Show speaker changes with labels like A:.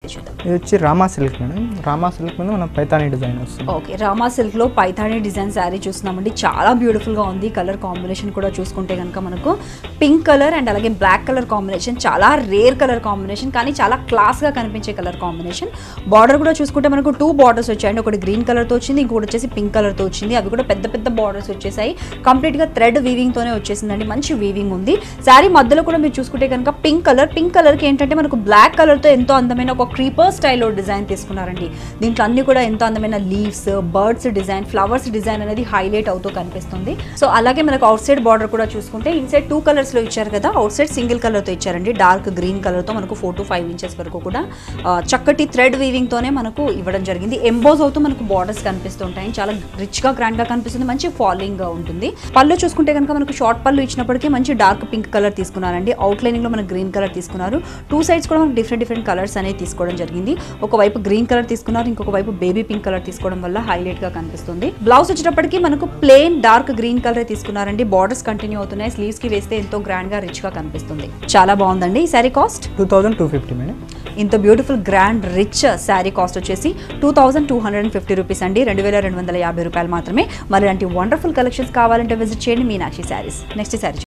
A: చూద్దాం
B: ఇది వచ్చి Rama silk madam Rama silk మీద మన పైతానీ డిజైన్ వస్తుంది
A: ఓకే రామా సిల్క్లో పైథానీ డిజైన్ శారీ చూస్తున్నామండి చాలా బ్యూటిఫుల్గా ఉంది కలర్ కాంబినేషన్ కూడా చూసుకుంటే కనుక మనకు పింక్ కలర్ అండ్ అలాగే బ్లాక్ కలర్ కాంబినేషన్ చాలా రేర్ కలర్ కాంబినేషన్ కానీ చాలా క్లాస్గా కనిపించే కలర్ కాంబినేషన్ బార్డర్ కూడా చూసుకుంటే మనకు టూ బార్డర్స్ వచ్చాయండి ఒకటి గ్రీన్ కలర్తో వచ్చింది ఇంకొకటి వచ్చేసి పింక్ కలర్తో వచ్చింది అవి కూడా పెద్ద పెద్ద బార్డర్స్ వచ్చేసాయి కంప్లీట్గా థ్రెడ్ వీవింగ్తోనే వచ్చేసిందండి మంచి వీవింగ్ ఉంది శారీ మధ్యలో కూడా మీరు చూసుకుంటే కనుక పింక్ కలర్ పింక్ కలర్కి ఏంటంటే మనకు బ్లాక్ కలర్తో ఎంతో అందమైన ఒక క్రీపర్ స్టైల్లో డిజైన్ తీసుకున్నారండి దీంట్లో అన్ని కూడా ఎంతో అందమైన leaves birds design flowers design అనేది హైలైట్ అవుతూ కనిపిస్తుంది సో అలాగే మనకు అవుట్ సైడ్ బార్డర్ కూడా చూసుకుంటే ఇన్సైడ్ టూ కలర్స్ లో ఇచ్చారు కదా అవుట్ సైడ్ సింగిల్ కలర్ తో ఇచ్చారండి డార్క్ గ్రీన్ కలర్ తో మనకు ఫోర్ టు ఫైవ్ ఇంచెస్ వరకు కూడా ఆ, చక్కటి థ్రెడ్ వీవింగ్ తోనే మనకు ఇవ్వడం జరిగింది ఎంబోజ్ అవుతూ మనకు బార్డర్స్ కనిపిస్తుంటాయి చాలా రిచ్ గా గ్రాండ్ గా కనిపిస్తుంది మంచి ఫాలోయింగ్ గా ఉంటుంది పళ్ళు చూసుకుంటే కనుక మనకు షార్ట్ పళ్ళు ఇచ్చినప్పటికీ మంచి డార్క్ పింక్ కలర్ తీసుకున్నారండి అవుట్ లైనింగ్ లో మనకు గ్రీన్ కలర్ తీసుకున్నారు టూ సైడ్స్ కూడా మనకు డిఫరెంట్ డిఫరెంట్ కలర్స్ అనేవి తీసుకోవడం జరిగింది ఒకవైపు గ్రీన్ కలర్ తీసుకున్నారు ఇంకొక వైపు బేబీ పింక్ కలర్ తీసుకోవడం వల్ల హైలైట్ గా కనిపిస్తుంది బ్లౌజ్ వచ్చేటప్పటికి మనకు ప్లెయిన్ డార్క్ గ్రీన్ కలర్ తీసుకున్నారండి బార్డర్స్ కంటిన్యూ అవుతున్నాయి స్లీవ్స్ కి వేస్తే ఎంతో గ్రాండ్ గా రిచ్ గా కనిపిస్తుంది చాలా బాగుందండి ఈ sari cost
B: two thousand two fifty madam
A: ఇంత beautiful grand rich sari cost వచ్చేసి two thousand two hundred and fifty rupees అండి రెండు వేల రెండు వందల యాభై రూపాయలు మాత్రమే మరి ఇలాంటి వండర్ఫుల్ కలెక్షన్స్ కావాలంటే విజిట్ చేయండి మీనాక్షి శారీస్ నెక్స్ట్ శారీ